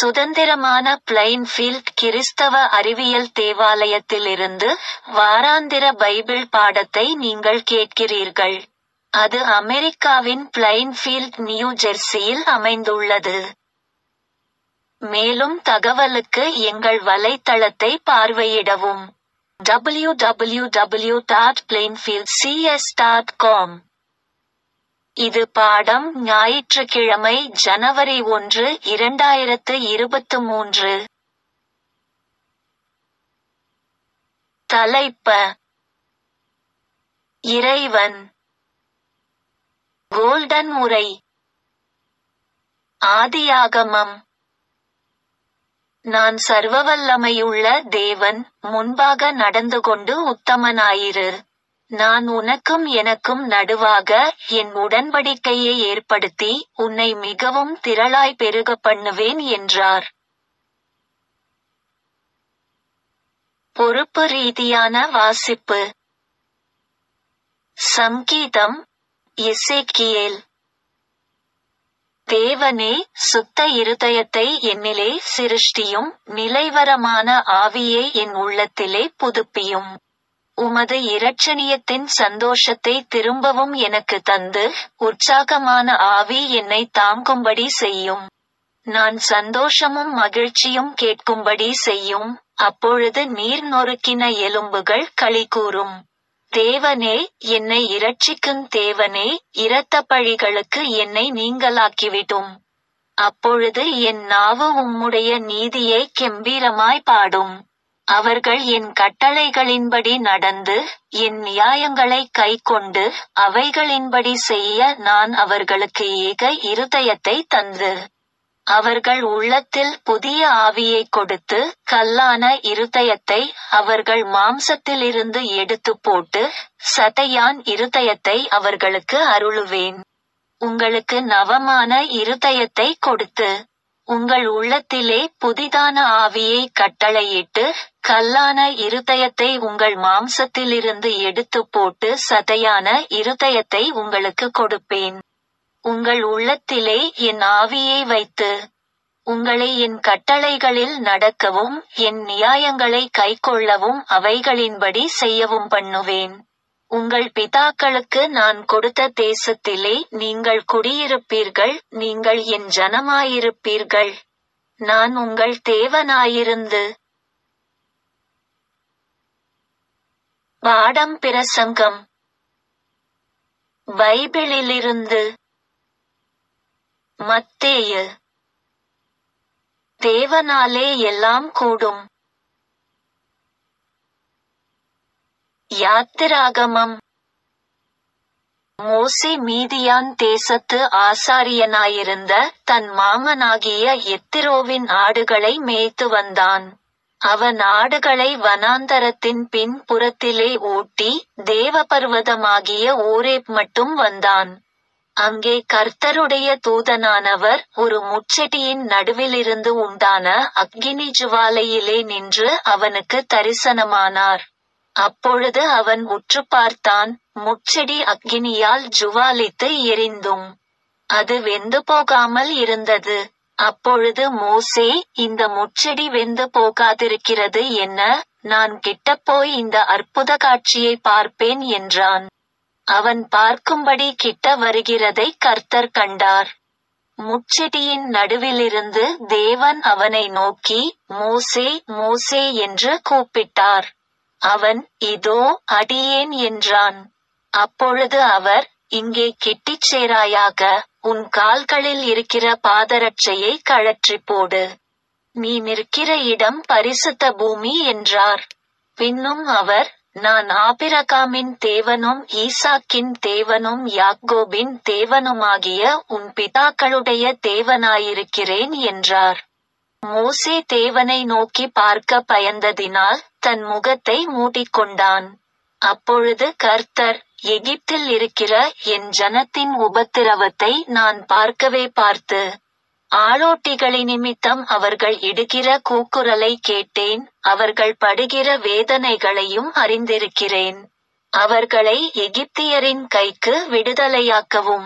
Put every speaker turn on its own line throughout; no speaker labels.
சுதந்திரமான பிளைன்ஃபீல்ட் கிறிஸ்தவ அறிவியல் தேவாலயத்திலிருந்து வாராந்திர பைபிள் பாடத்தை நீங்கள் கேட்கிறீர்கள். அது அமெரிக்காவின் பிளைன்ஃபீல்ட் நியூ ஜெர்சியில் அமைந்துள்ளது. மேலும் தகவலுக்கு எங்கள் வலைத்தளத்தை பார்வையிடவும். www.plainfieldcs.com இது பாடம் ஞாயிற்றுக்கிழமை ஜனவரி ஒன்று இரண்டாயிரத்து இருபத்து மூன்று. தலைப்ப இறைவன் கோல்டன் உரை ஆதியாகமம் நான் சர்வவல்லமையுள்ள தேவன் முன்பாக நடந்துகொண்டு உத்தமனாயிரு. நான் உனக்கும் எனக்கும் நடுவாக என் உடன்படிக்கையை ஏற்படுத்தி உன்னை மிகவும் திரளாய் பெருகப் பண்ணுவேன் என்றார். பொறுப்பு ரீதியான வாசிப்பு சங்கீதம் எசேக்கியேல் தேவனே சுத்த இருதயத்தை என்னிலே சிருஷ்டியும் நிலைவரமான ஆவியை என் உள்ளத்திலே புதுப்பியும். உமது இரட்சணியத்தின் சந்தோஷத்தை திரும்பவும் எனக்கு தந்து உற்சாகமான ஆவி என்னை தாங்கும்படி செய்யும். நான் சந்தோஷமும் மகிழ்ச்சியும் கேட்கும்படி செய்யும் அப்பொழுது நீர் நொறுக்கின எலும்புகள் களிகூரும். தேவனே என்னை இரட்சிக்குந் தேவனே இரத்தப்பழிகளுக்கு என்னை நீங்கலாக்கிவிடும். அப்பொழுது என் நாவு உம்முடைய நீதியை கெம்பீரமாய் பாடும். அவர்கள் என் கட்டளைகளின்படி நடந்து என் நியாயங்களைக் கைக்கொண்டு அவைகளின்படி செய்ய நான் அவர்களுக்கு ஏக இருதயத்தை தந்து அவர்கள் உள்ளத்தில் புதிய ஆவியைக் கொடுத்து கல்லான இருதயத்தை அவர்கள் மாம்சத்திலிருந்து எடுத்துப் போட்டு சதையான் இருதயத்தை அவர்களுக்கு அருளுவேன். உங்களுக்கு நவமான இருதயத்தை கொடுத்து உங்கள் உள்ளத்திலே புதிதான ஆவியைக் கட்டளையிட்டு கல்லான இருதயத்தை உங்கள் மாம்சத்திலிருந்து எடுத்துப் போட்டு சதையான இருதயத்தை உங்களுக்கு கொடுப்பேன். உங்கள் உள்ளத்திலே என் ஆவியை வைத்து உங்களை என் கட்டளைகளில் நடக்கவும் என் நியாயங்களை கைக்கொள்ளவும் அவைகளின்படி செய்யவும் பண்ணுவேன். உங்கள் பிதாக்களுக்கு நான் கொடுத்த தேசத்திலே நீங்கள் குடியிருப்பீர்கள் நீங்கள் என் ஜனமாயிருப்பீர்கள். நான் உங்கள் தேவனாயிருந்து பாடம் பிரசங்கம் பைபிளிலிருந்து மத்தேயு தேவனாலே எல்லாம் கூடும் யாத்திராகமம் மோசே மீதியான் தேசத்து ஆசாரியனாயிருந்த தன் மாமனாகிய எத்திரோவின் ஆடுகளை மேய்த்து வந்தான். அவன் ஆடுகளை வனாந்தரத்தின் பின் புறத்திலே ஓட்டி தேவபர்வதமாகிய ஓரேப் மட்டும் வந்தான். அங்கே கர்த்தருடைய தூதனானவர் ஒரு முட்செடியின் நடுவிலிருந்து உண்டான அக்கினி ஜுவாலையிலே நின்று அவனுக்கு தரிசனமானார். அப்பொழுது அவன் உற்று பார்த்தான் முட்செடி அக்கினியால் ஜுவாலித்து எரிந்தும் அது வெந்து போகாமல் இருந்தது. அப்பொழுது மோசே இந்த முட்செடி வெந்து போகாதிருக்கிறது என்ன நான் கிட்டப்போய் இந்த அற்புத காட்சியை பார்ப்பேன் என்றான். அவன் பார்க்கும்படி கிட்ட வருகிறதை கர்த்தர் கண்டார். முட்செடியின் நடுவிலிருந்து தேவன் அவனை நோக்கி மோசே மோசே என்று கூப்பிட்டார். அவன் இதோ அடியேன் என்றான். அப்பொழுது அவர் இங்கே கிட்டிச் சேராயாக உன் கால்களில் இருக்கிற பாதரட்சையை கழற்றிப் போடு. நீ நிற்கிற இடம் பரிசுத்த பூமி என்றார். பின்னும் அவர் நான் ஆபிரகாமின் தேவனும் ஈசாக்கின் தேவனும் யாக்கோபின் தேவனுமாகிய உன் பிதாக்களுடைய தேவனாயிருக்கிறேன் என்றார். மோசே தேவனை நோக்கி பார்க்க பயந்ததினால் தன் முகத்தை மூடிக்கொண்டான். அப்பொழுது கர்த்தர் எகிப்தில் இருக்கிற என் ஜனத்தின் உபத்திரவத்தை நான் பார்க்கவே பார்த்து ஆளோட்டிகளினிமித்தம் அவர்கள் இடுகிற கூக்குரலை கேட்டேன் அவர்கள் படுகிற வேதனைகளையும் அறிந்திருக்கிறேன். அவர்களை எகிப்தியரின் கைக்கு விடுதலையாக்கவும்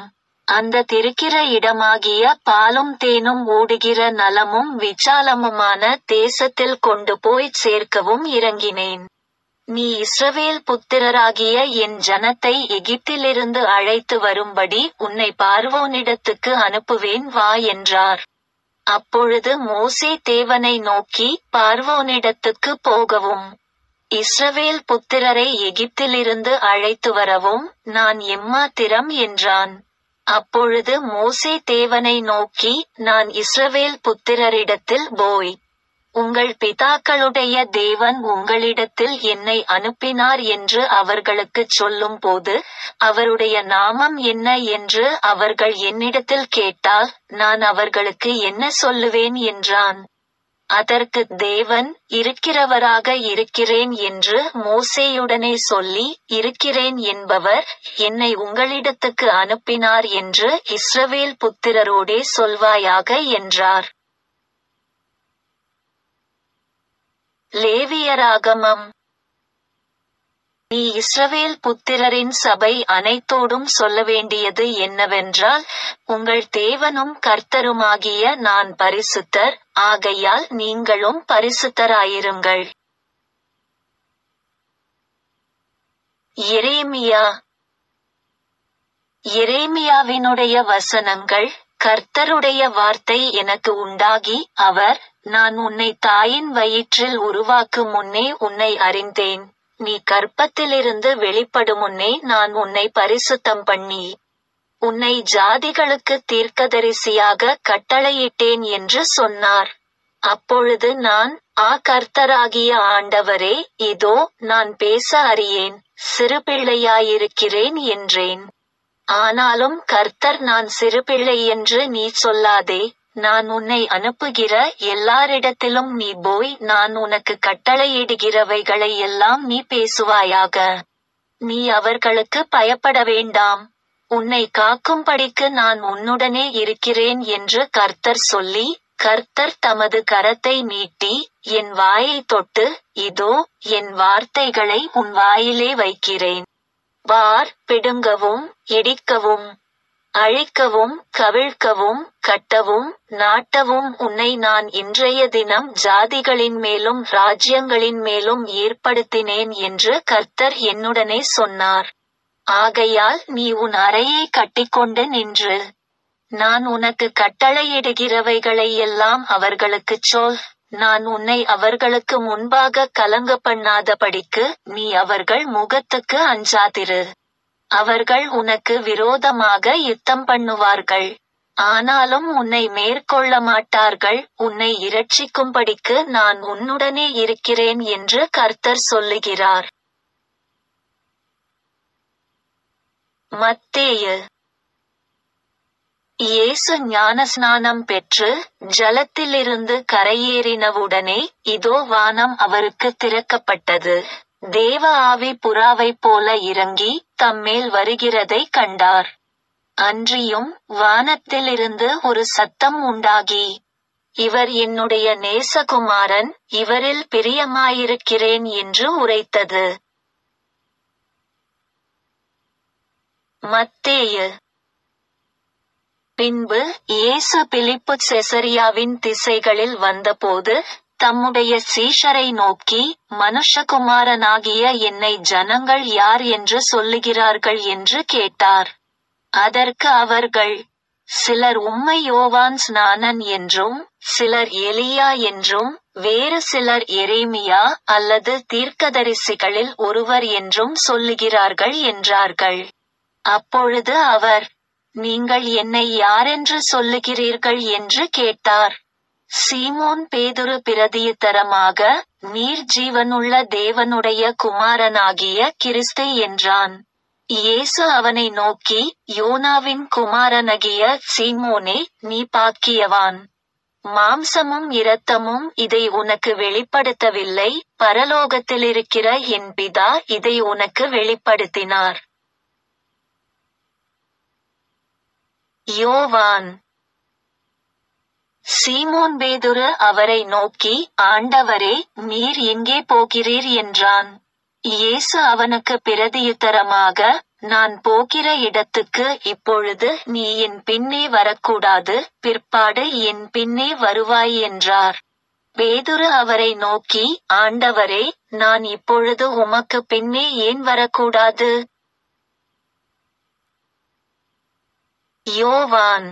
அந்த திருக்கிற இடமாகிய பாலும் தேனும் ஓடுகிற நலமும் விசாலமுமான தேசத்தில் கொண்டு போய்ச் சேர்க்கவும் இறங்கினேன் நீ இஸ்ரவேல் புத்திரராகிய என் ஜனத்தை எகிப்திலிருந்து அழைத்து வரும்படி உன்னை பார்வோனிடத்துக்கு அனுப்புவேன் வா என்றார் அப்பொழுது மோசே தேவனை நோக்கி பார்வோனிடத்துக்கு போகவும் இஸ்ரவேல் புத்திரரை எகிப்திலிருந்து அழைத்து வரவும் நான் எம்மாத்திரம் என்றான் அப்பொழுது மோசே தேவனை நோக்கி நான் இஸ்ரவேல் புத்திரரிடத்தில் போய் உங்கள் பிதாக்களுடைய தேவன் உங்களிடத்தில் என்னை அனுப்பினார் என்று அவர்களுக்குச் சொல்லும்போது அவருடைய நாமம் என்ன என்று அவர்கள் என்னிடத்தில் கேட்டால் நான் அவர்களுக்கு என்ன சொல்லுவேன் என்றான் அதற்கு தேவன் இருக்கிறவராக இருக்கிறேன் என்று மோசேயுடனே சொல்லி இருக்கிறேன் என்பவர் என்னை உங்களிடத்துக்கு அனுப்பினார் என்று இஸ்ரவேல் புத்திரரோடே சொல்வாயாக என்றார் லேவியராகமம் நீ இஸ்ரவேல் புத்திரரின் சபை அனைத்தோடும் சொல்ல வேண்டியது என்னவென்றால் உங்கள் தேவனும் கர்த்தருமாகிய நான் பரிசுத்தர் ஆகையால் நீங்களும் பரிசுத்தராயிருங்கள் எரேமியா எரேமியாவினுடைய வசனங்கள் கர்த்தருடைய வார்த்தை எனக்கு உண்டாகி அவர் நான் உன்னை தாயின் வயிற்றில் உருவாக்கும் முன்னே உன்னை அறிந்தேன் நீ கற்பத்திலிருந்து வெளிப்படும் முன்னே நான் உன்னை பரிசுத்தம் பண்ணி உன்னை ஜாதிகளுக்கு தீர்க்கதரிசியாக கட்டளையிட்டேன் என்று சொன்னார் அப்பொழுது நான் ஆ கர்த்தராகிய ஆண்டவரே இதோ நான் பேச அறியேன் சிறு பிள்ளையாயிருக்கிறேன் என்றேன் ஆனாலும் கர்த்தர் நான் சிறுபிள்ளை என்று நீ சொல்லாதே நான் உன்னை அனுப்புகிற எல்லாரிடத்திலும் நீ போய் நான் உனக்கு கட்டளையிடுகிறவைகளை எல்லாம் நீ பேசுவாயாக நீ அவர்களுக்கு பயப்பட வேண்டாம் உன்னை காக்கும்படிக்கு நான் உன்னுடனே இருக்கிறேன் என்று கர்த்தர் சொல்லி கர்த்தர் தமது கரத்தை நீட்டி என் வாயை தொட்டு இதோ என் வார்த்தைகளை உன் வாயிலே வைக்கிறேன் வார் பிடுங்கவும் இடிக்கவும் அழிக்கவும் கவிழ்க்கவும் கட்டவும் நாட்டவும் உன்னை நான் இன்றைய தினம் ஜாதிகளின் மேலும் ராஜ்யங்களின் மேலும் ஏற்படுத்தினேன் என்று கர்த்தர் என்னுடனே சொன்னார் ஆகையால் நீ உன் அறையை கட்டிக்கொண்டு நின்று நான் உனக்கு கட்டளையிடுகிறவைகளை எல்லாம் அவர்களுக்குச் சொல் நான் உன்னை அவர்களுக்கு முன்பாக கலங்க பண்ணாதபடிக்கு நீ அவர்கள் முகத்துக்கு அஞ்சாதிரு அவர்கள் உனக்கு விரோதமாக யுத்தம் பண்ணுவார்கள் ஆனாலும் உன்னை மேற்கொள்ள மாட்டார்கள் உன்னை இரட்சிக்கும்படிக்கு நான் உன்னுடனே இருக்கிறேன் என்று கர்த்தர் சொல்லுகிறார் மத்தேயு இயேசு ஞானஸ்நானம் பெற்று ஜலத்திலிருந்து கரையேறினவுடனே இதோ வானம் அவருக்கு திறக்கப்பட்டது தேவ ஆவி புறாவைப் போல இறங்கி தம்மேல் வருகிறதை கண்டார் அன்றியும் வானத்திலிருந்து ஒரு சத்தம் உண்டாகி இவர் என்னுடைய நேசகுமாரன் இவரில் பிரியமாயிருக்கிறேன் என்று உரைத்தது மத்தேயு பின்பு இயேசு பிலிப்பு செசரியாவின் திசைகளில் வந்தபோது தம்முடைய சீஷரை நோக்கி மனுஷகுமாரனாகிய என்னை ஜனங்கள் யார் என்று சொல்லுகிறார்கள் என்று கேட்டார் அதற்கு அவர்கள் சிலர் உம்மை யோவான் ஸ்நானன் என்றும் சிலர் எலியா என்றும் வேறு சிலர் எரேமியா அல்லது தீர்க்கதரிசிகளில் ஒருவர் என்றும் சொல்லுகிறார்கள் என்றார்கள் அப்பொழுது அவர் நீங்கள் என்னை யாரென்று சொல்லுகிறீர்கள் என்று கேட்டார் சீமோன் பேதுரு பிரதியுத்தரமாக நீர் ஜீவனுள்ள தேவனுடைய குமாரனாகிய கிறிஸ்து என்றான் இயேசு அவனை நோக்கி யோனாவின் குமாரனாகிய சீமோனே நீ பாக்கியவான் மாம்சமும் இரத்தமும் இதை உனக்கு வெளிப்படுத்தவில்லை பரலோகத்திலிருக்கிற என் பிதா இதை உனக்கு வெளிப்படுத்தினார் யோவான் சீமோன் பேதுரு அவரை நோக்கி ஆண்டவரே நீர் எங்கே போகிறீர் என்றான் இயேசு அவனுக்கு பிரதியுத்தரமாக நான் போகிற இடத்துக்கு இப்பொழுது நீ என் பின்னே வரக்கூடாது பிற்பாடு என் பின்னே வருவாய் என்றார் பேதுரு அவரை நோக்கி ஆண்டவரே நான் இப்பொழுது உமக்கு பின்னே ஏன் வரக்கூடாது யோவான்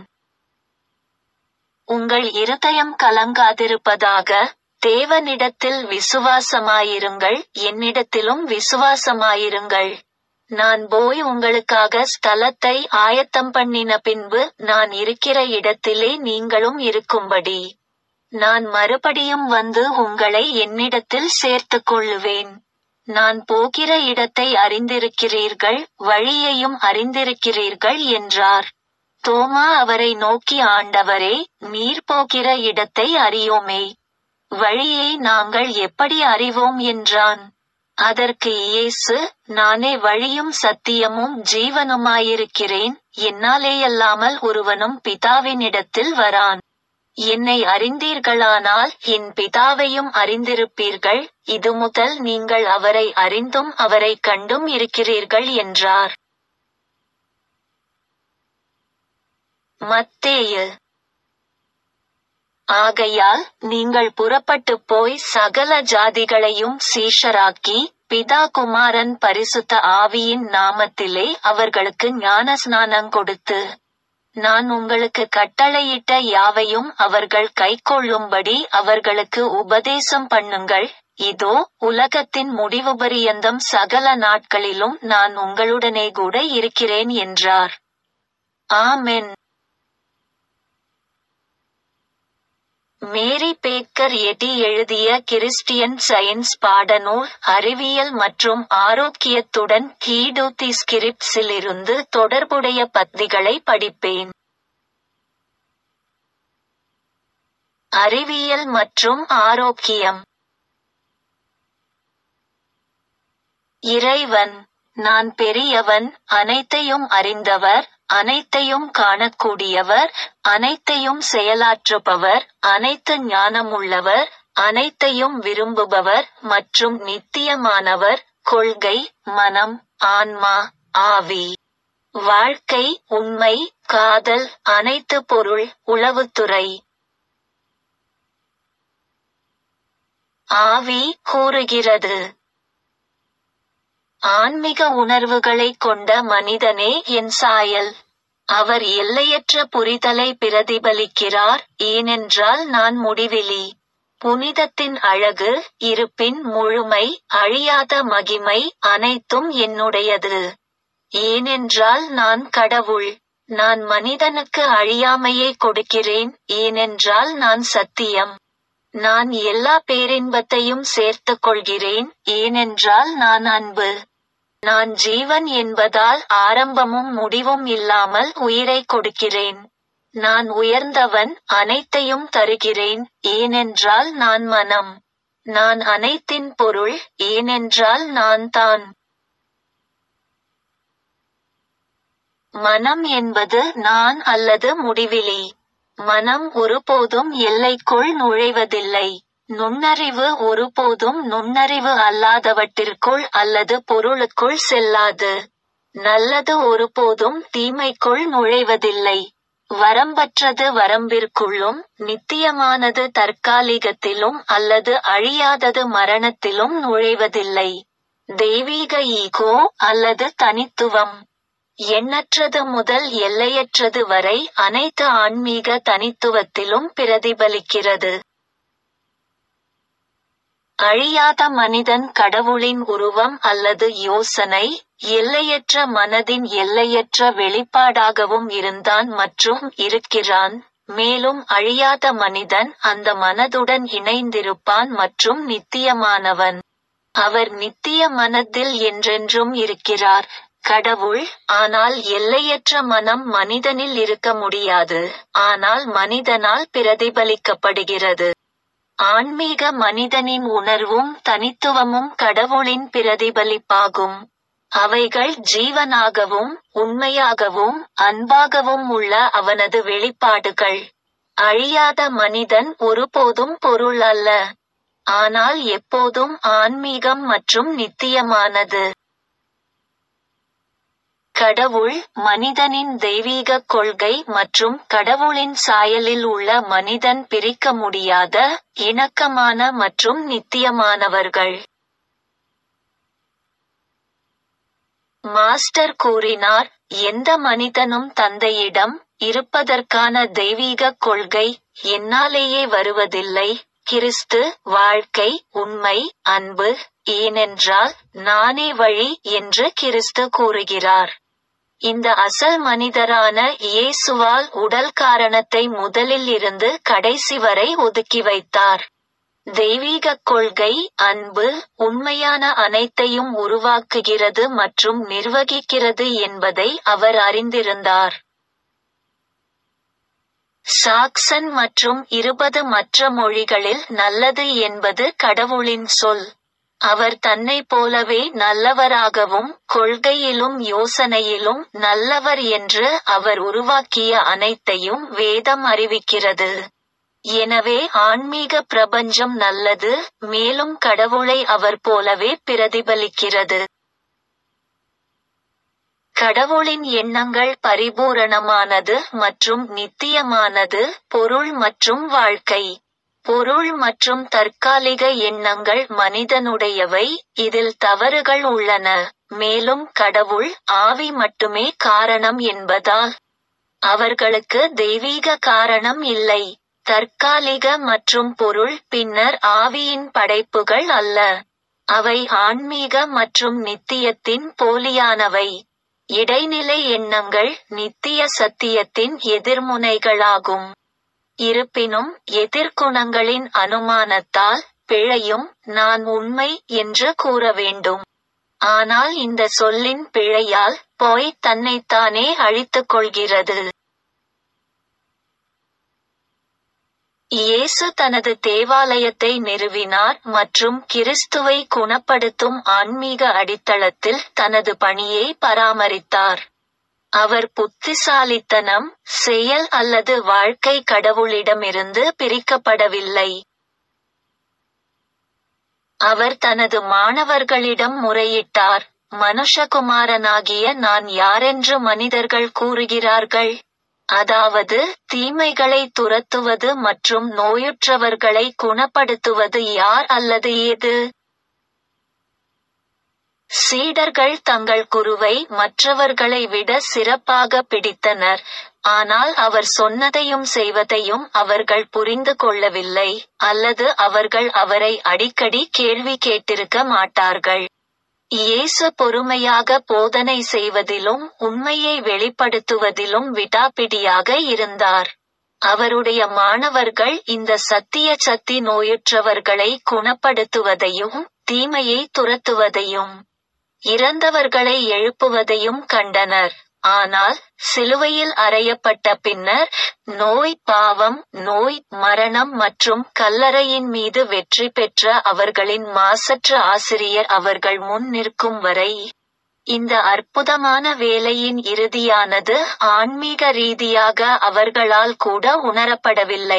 உங்கள் இருதயம் கலங்காதிருப்பதாக தேவனிடத்தில் விசுவாசமாயிருங்கள் என்னிடத்திலும் விசுவாசமாயிருங்கள் நான் போய் உங்களுக்காக ஸ்தலத்தை ஆயத்தம் பண்ணின பின்பு நான் இருக்கிற இடத்திலே நீங்களும் இருக்கும்படி நான் மறுபடியும் வந்து உங்களை என்னிடத்தில் சேர்த்துக் கொள்ளுவேன் நான் போகிற இடத்தை அறிந்திருக்கிறீர்கள் வழியையும் அறிந்திருக்கிறீர்கள் என்றார் தோமா அவரை நோக்கி ஆண்டவரே நீர் போகிற இடத்தை அறியோமே வழியை நாங்கள் எப்படி அறிவோம் என்றான் அதற்கு இயேசு நானே வழியும் சத்தியமும் ஜீவனுமாயிருக்கிறேன் என்னாலேயல்லாமல் ஒருவனும் பிதாவினிடத்தில் வரான் என்னை அறிந்தீர்களானால் என் பிதாவையும் அறிந்திருப்பீர்கள் இது முதல் நீங்கள் அவரை அறிந்தும் அவரை கண்டும் இருக்கிறீர்கள் என்றார் மத்தேயு ஆகையால் நீங்கள் புறப்பட்டுப் போய் சகல ஜாதிகளையும் சீஷராக்கி பிதா குமாரன் பரிசுத்த ஆவியின் நாமத்திலே அவர்களுக்கு ஞானஸ்நானம் கொடுத்து நான் உங்களுக்கு கட்டளையிட்ட யாவையும் அவர்கள் கைக்கொள்ளும்படி அவர்களுக்கு உபதேசம் பண்ணுங்கள் இதோ உலகத்தின் முடிவு பரியந்தம் சகல நாட்களிலும் நான் உங்களுடனே கூட இருக்கிறேன் என்றார் ஆமென் மேரி பேக்கர் எடி எழுதிய கிறிஸ்டியன் சயின்ஸ் பாடநூல் அறிவியல் மற்றும் ஆரோக்கியத்துடன் கீடூத்தி ஸ்கிரிப்ட்ஸிலிருந்து தொடர்புடைய பத்திகளை படிப்பேன் அறிவியல் மற்றும் ஆரோக்கியம் இறைவன் நான் பெரியவன் அனைத்தையும் அறிந்தவர் அனைத்தையும் காணக்கூடியவர் அனைத்தையும் செயலாற்றுபவர் அனைத்து ஞானமுள்ளவர் அனைத்தையும் விரும்புபவர் மற்றும் நித்தியமானவர் கொள்கை மனம் ஆன்மா ஆவி வாழ்க்கை உண்மை காதல் அனைத்து பொருள் உளவுத்துறை ஆவி கூறுகிறது ஆன்மீக உணர்வுகளை கொண்ட மனிதனே என் சாயல் அவர் எல்லையற்ற புரிதலை பிரதிபலிக்கிறார் ஏனென்றால் நான் முடிவிலி புனிதத்தின் அழகு இருப்பின் முழுமை அழியாத மகிமை அனைத்தும் என்னுடையது ஏனென்றால் நான் கடவுள் நான் மனிதனுக்கு அழியாமையை கொடுக்கிறேன் ஏனென்றால் நான் சத்தியம் நான் எல்லா பேரின்பத்தையும் சேர்த்துக் கொள்கிறேன் ஏனென்றால் நான் அன்பு நான் ஜீவன் என்பதால் ஆரம்பமும் முடிவும் இல்லாமல் உயிரை கொடுக்கிறேன் நான் உயர்ந்தவன் அனைத்தையும் தருகிறேன் ஏனென்றால் நான் மனம் நான் அனைத்தின் பொருள் ஏனென்றால் நான் தான் மனம் என்பது நான் அல்லது முடிவிலி மனம் ஒருபோதும் எல்லைக்குள் நுழைவதில்லை நுண்ணறிவு ஒருபோதும் நுண்ணறிவு அல்லாதவற்றிற்குள் அல்லது பொருளுக்குள் செல்லாது நல்லது ஒருபோதும் தீமைக்குள் நுழைவதில்லை வரம்பற்றது வரம்பிற்குள்ளும் நித்தியமானது தற்காலிகத்திலும் அல்லது அழியாதது மரணத்திலும் நுழைவதில்லை தெய்வீக ஈகோ அல்லது தனித்துவம் எண்ணற்றது முதல் எல்லையற்றது வரை அனைத்து ஆன்மீக தனித்துவத்திலும் பிரதிபலிக்கிறது அழியாத மனிதன் கடவுளின் உருவம் அல்லது யோசனை எல்லையற்ற மனதின் எல்லையற்ற வெளிப்பாடாகவும் இருந்தான் மற்றும் இருக்கிறான் மேலும் அழியாத மனிதன் அந்த மனதுடன் இணைந்திருப்பான் மற்றும் நித்தியமானவன் அவர் நித்திய மனத்தில் என்றென்றும் இருக்கிறார் கடவுள் ஆனால் எல்லையற்ற மனம் மனிதனில் இருக்க முடியாது ஆனால் மனிதனால் பிரதிபலிக்கப்படுகிறது ஆன்மீக மனிதனின் உணர்வும் தனித்துவமும் கடவுளின் பிரதிபலிப்பாகும் அவைகள் ஜீவனாகவும் உண்மையாகவும் அன்பாகவும் உள்ள அவனது வெளிப்பாடுகள் அழியாத மனிதன் ஒருபோதும் பொருள் அல்ல ஆனால் எப்போதும் ஆன்மீகம் மற்றும் நித்தியமானது கடவுள் மனிதனின் தெய்வீக கொள்கை மற்றும் கடவுளின் சாயலில் உள்ள மனிதன் பிரிக்க முடியாத இணக்கமான மற்றும் நித்தியமானவர்கள் மாஸ்டர் கூறினார் எந்த மனிதனும் தந்தையிடம் இருப்பதற்கான தெய்வீக கொள்கை என்னாலேயே வருவதில்லை கிறிஸ்து வாழ்க்கை உண்மை அன்பு ஏனென்றால் நானே வழி என்று கிறிஸ்து கூறுகிறார் இந்த அசல் மனிதரான இயேசுவால் உடல் காரணத்தை முதலில் இருந்து கடைசி வரை ஒதுக்கி வைத்தார் தெய்வீக கொள்கை அன்பு உண்மையான அனைத்தையும் உருவாக்குகிறது மற்றும் நிர்வகிக்கிறது என்பதை அவர் அறிந்திருந்தார் சாக்சன் மற்றும் இருபது மற்ற மொழிகளில் நல்லது என்பது கடவுளின் சொல் அவர் தன்னை போலவே நல்லவராகவும் கொள்கையிலும் யோசனையிலும் நல்லவர் என்று அவர் உருவாக்கிய அனைத்தையும் வேதம் அறிவிக்கிறது எனவே ஆன்மீக பிரபஞ்சம் நல்லது மேலும் கடவுளை அவர் போலவே பிரதிபலிக்கிறது கடவுளின் எண்ணங்கள் பரிபூரணமானது மற்றும் நித்தியமானது பொருள் மற்றும் வாழ்க்கை பொருள் மற்றும் தற்காலிக எண்ணங்கள் மனிதனுடையவை இதில் தவறுகள் உள்ளன மேலும் கடவுள் ஆவி மட்டுமே காரணம் என்பதால் அவர்களுக்கு தெய்வீக காரணம் இல்லை தற்காலிக மற்றும் பொருள் பின்னர் ஆவியின் படைப்புகள் அல்ல அவை ஆன்மீக மற்றும் நித்தியத்தின் போலியானவை இடைநிலை எண்ணங்கள் நித்திய சத்தியத்தின் எதிர்முனைகளாகும் இருப்பினும் எதிர்குணங்களின் அனுமானத்தால் பிழையும் நான் உண்மை என்று கூற வேண்டும் ஆனால் இந்த சொல்லின் பிழையால் போய் தன்னைத்தானே அழித்துக் கொள்கிறது இயேசு தனது தேவாலயத்தை நிறுவினார் மற்றும் கிறிஸ்துவை குணப்படுத்தும் ஆன்மீக அடித்தளத்தில் தனது பணியை பராமரித்தார் அவர் புத்திசாலித்தனம் செயல் அல்லது வாழ்க்கை கடவுளிடமிருந்து பிரிக்கப்படவில்லை அவர் தனது மாணவர்களிடம் முறையிட்டார் மனுஷகுமாரனாகிய நான் யாரென்று மனிதர்கள் கூறுகிறார்கள் அதாவது தீமைகளை துரத்துவது மற்றும் நோயுற்றவர்களை குணப்படுத்துவது யார் அல்லது ஏது சீடர்கள் தங்கள் குருவை மற்றவர்களை விட சிறப்பாக பிடித்தனர் ஆனால் அவர் சொன்னதையும் செய்வதையும் அவர்கள் புரிந்து கொள்ளவில்லை அல்லது அவர்கள் அவரை அடிக்கடி கேள்வி கேட்டிருக்க மாட்டார்கள் இயேசு பொறுமையாக போதனை செய்வதிலும் உண்மையை வெளிப்படுத்துவதிலும் விடாப்பிடியாக இருந்தார் அவருடைய மாணவர்கள் இந்த சத்திய சத்தி நோயுற்றவர்களை குணப்படுத்துவதையும் தீமையை துரத்துவதையும் இறந்தவர்களை எழுப்புவதையும் கண்டனர் ஆனால் சிலுவையில் அறையப்பட்ட பின்னர் நோய் பாவம் நோய் மரணம் மற்றும் கல்லறையின் மீது வெற்றி பெற்ற அவர்களின் மாசற்ற ஆசிரியர் அவர்கள் முன் நிற்கும் வரை இந்த அற்புதமான வேலையின் இறுதியானது ஆன்மீக ரீதியாக அவர்களால் கூட உணரப்படவில்லை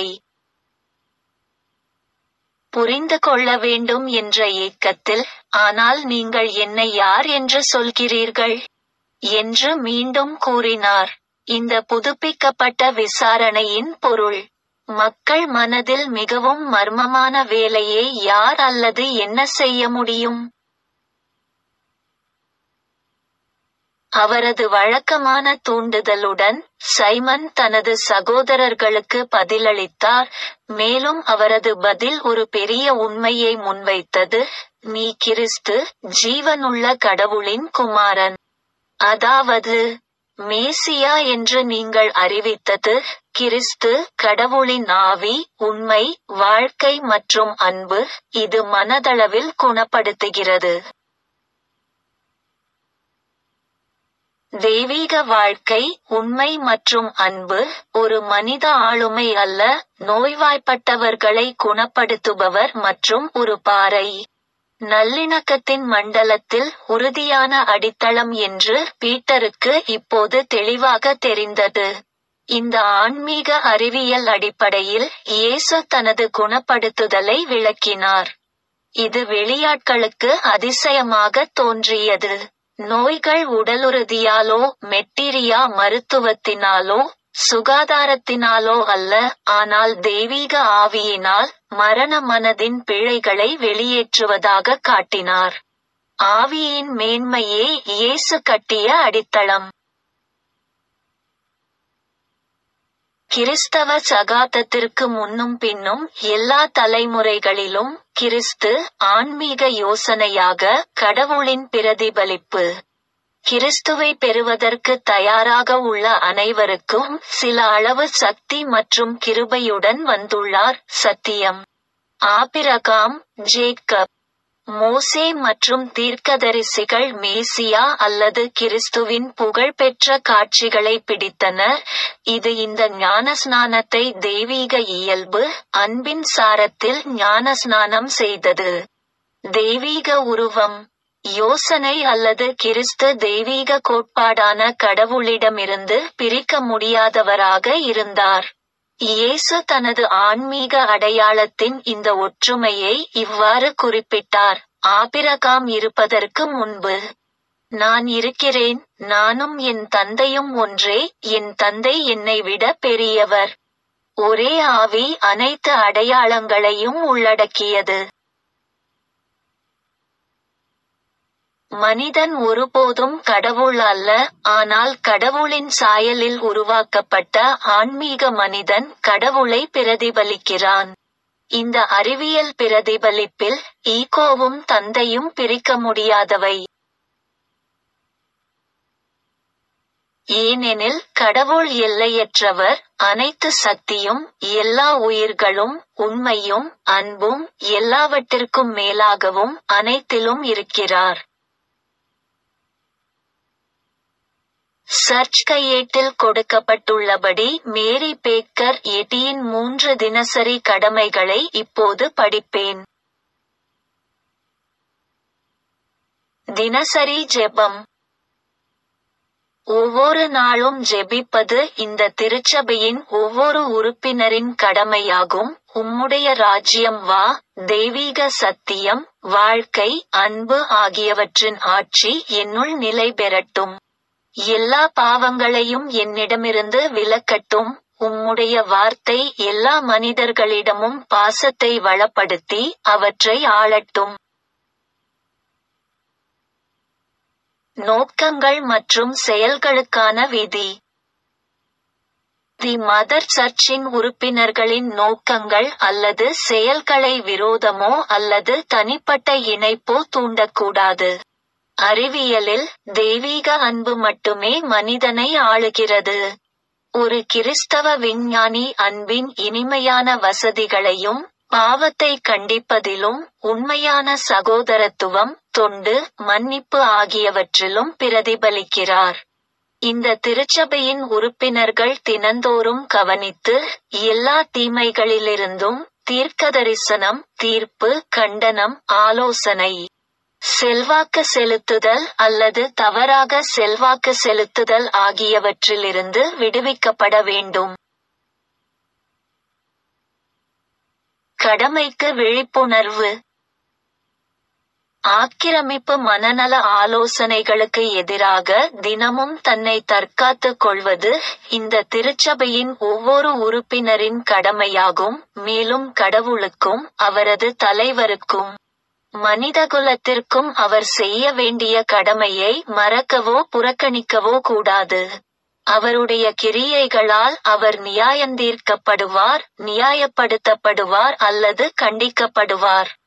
புரிந்து கொள்ள வேண்டும் என்ற ஏக்கத்தில் ஆனால் நீங்கள் என்னை யார் என்று சொல்கிறீர்கள் என்று மீண்டும் கூறினார் இந்த புதுப்பிக்கப்பட்ட விசாரணையின் பொருள் மக்கள் மனதில் மிகவும் மர்மமான வேலையை யார் அல்லது என்ன செய்ய முடியும் அவரது வழக்கமான தூண்டுதலுடன் சைமன் தனது சகோதரர்களுக்கு பதிலளித்தார் மேலும் அவரது பதில் ஒரு பெரிய உண்மையை முன்வைத்தது நீ கிறிஸ்து ஜீவனுள்ள கடவுளின் குமாரன் அதாவது மேசியா என்று நீங்கள் அறிவித்தது கிறிஸ்து கடவுளின் ஆவி உண்மை வாழ்க்கை மற்றும் அன்பு இது மனதளவில் குணப்படுத்துகிறது தெய்வீக வாழ்க்கை உண்மை மற்றும் அன்பு ஒரு மனித ஆளுமை அல்ல நோய்வாய்ப்பட்டவர்களை குணப்படுத்துபவர் மற்றும் ஒரு பாறை நல்லிணக்கத்தின் மண்டலத்தில் உறுதியான அடித்தளம் என்று பீட்டருக்கு இப்போது தெளிவாக தெரிந்தது இந்த ஆன்மீக அறிவியல் அடிப்படையில் இயேசு தனது குணப்படுத்துதலை விளக்கினார் இது வெளியாட்களுக்கு அதிசயமாக தோன்றியது நோய்கள் உடலுறுதியாலோ மெட்டீரியா மருத்துவத்தினாலோ சுகாதாரத்தினாலோ அல்ல ஆனால் தெய்வீக ஆவியினால் மரண மனதின் பிழைகளை வெளியேற்றுவதாக காட்டினார் ஆவியின் மேன்மையே இயேசு கட்டிய அடித்தளம் கிறிஸ்தவ சகாத்தத்திற்கு முன்னும் பின்னும் எல்லா தலைமுறைகளிலும் கிறிஸ்து ஆன்மீக யோசனையாக கடவுளின் பிரதிபலிப்பு கிறிஸ்துவை பெறுவதற்கு தயாராக உள்ள அனைவருக்கும் சில அளவு சக்தி மற்றும் கிருபையுடன் வந்துள்ளார் சத்தியம் ஆபிரகாம் ஜேக்கப் மோசே மற்றும் தீர்க்கதரிசிகள் மேசியா அல்லது கிறிஸ்துவின் புகழ்பெற்ற காட்சிகளை பிடித்தனர் இது இந்த ஞானஸ்நானத்தை தெய்வீக இயல்பு அன்பின் சாரத்தில் ஞானஸ்நானம் செய்தது தெய்வீக உருவம் யோசனை அல்லது கிறிஸ்து தெய்வீக கோட்பாடான கடவுளிடமிருந்து பிரிக்க முடியாதவராக இருந்தார் இயேசு தனது ஆன்மீக அடையாளத்தின் இந்த ஒற்றுமையை இவ்வாறு குறிப்பிட்டார் ஆபிரகாம் இருப்பதற்கு முன்பு நான் இருக்கிறேன் நானும் என் தந்தையும் ஒன்றே என் தந்தை என்னை விட பெரியவர் ஒரே ஆவி அனைத்து அடையாளங்களையும் உள்ளடக்கியது மனிதன் ஒருபோதும் கடவுள் அல்ல ஆனால் கடவுளின் சாயலில் உருவாக்கப்பட்ட ஆன்மீக மனிதன் கடவுளை பிரதிபலிக்கிறான் இந்த அறிவியல் பிரதிபலிப்பில் ஈகோவும் தந்தையும் பிரிக்க முடியாதவை ஏனெனில் கடவுள் எல்லையற்றவர் அனைத்து சக்தியும் எல்லா உயிர்களும் உண்மையும் அன்பும் எல்லாவற்றிற்கும் மேலாகவும் அனைத்திலும் இருக்கிறார் சர்ச் கையேட்டில் கொடுக்கப்பட்டுள்ளபடி மேரி பேக்கர் எட்டியின் மூன்று தினசரி கடமைகளை இப்போது படிப்பேன் தினசரி ஜெபம் ஒவ்வொரு நாளும் ஜெபிப்பது இந்த திருச்சபையின் ஒவ்வொரு உறுப்பினரின் கடமையாகும் உம்முடைய ராஜ்யம் வா தெய்வீக சத்தியம் வாழ்க்கை அன்பு ஆகியவற்றின் ஆட்சி என்னுள் நிலை பெறட்டும் எல்லா பாவங்களையும் என்னிடமிருந்து விலக்கட்டும் உம்முடைய வார்த்தை எல்லா மனிதர்களிடமும் பாசத்தை வளப்படுத்தி அவற்றை ஆளட்டும் நோக்கங்கள் மற்றும் செயல்களுக்கான விதி தி மதர் சர்ச்சின் உறுப்பினர்களின் நோக்கங்கள் அல்லது செயல்களை விரோதமோ அல்லது தனிப்பட்ட இணைப்போ தூண்டக்கூடாது அறிவியலில் தெய்வீக அன்பு மட்டுமே மனிதனை ஆளுகிறது ஒரு கிறிஸ்தவ விஞ்ஞானி அன்பின் இனிமையான வசதிகளையும் பாவத்தை கண்டிப்பதிலும் உண்மையான சகோதரத்துவம் தொண்டு மன்னிப்பு ஆகியவற்றிலும் பிரதிபலிக்கிறார் இந்த திருச்சபையின் உறுப்பினர்கள் தினந்தோறும் கவனித்து எல்லா தீமைகளிலிருந்தும் தீர்க்கதரிசனம் தீர்ப்பு கண்டனம் ஆலோசனை செல்வாக்கு செலுத்துதல் அல்லது தவறாக செல்வாக்கு செலுத்துதல் ஆகியவற்றிலிருந்து விடுவிக்கப்பட வேண்டும் கடமைக்கு விழிப்புணர்வு ஆக்கிரமிப்பு மனநல ஆலோசனைகளுக்கு எதிராக தினமும் தன்னை தற்காத்துக் கொள்வது இந்த திருச்சபையின் ஒவ்வொரு உறுப்பினரின் கடமையாகும் மேலும் கடவுளுக்கும் அவரது தலைவருக்கும் மனிதகுலத்திற்கும் அவர் செய்ய வேண்டிய கடமையை மறக்கவோ புறக்கணிக்கவோ கூடாது அவருடைய கிரியைகளால் அவர் நியாயந்தீர்க்கப்படுவார் நியாயப்படுத்தப்படுவார் அல்லது கண்டிக்கப்படுவார்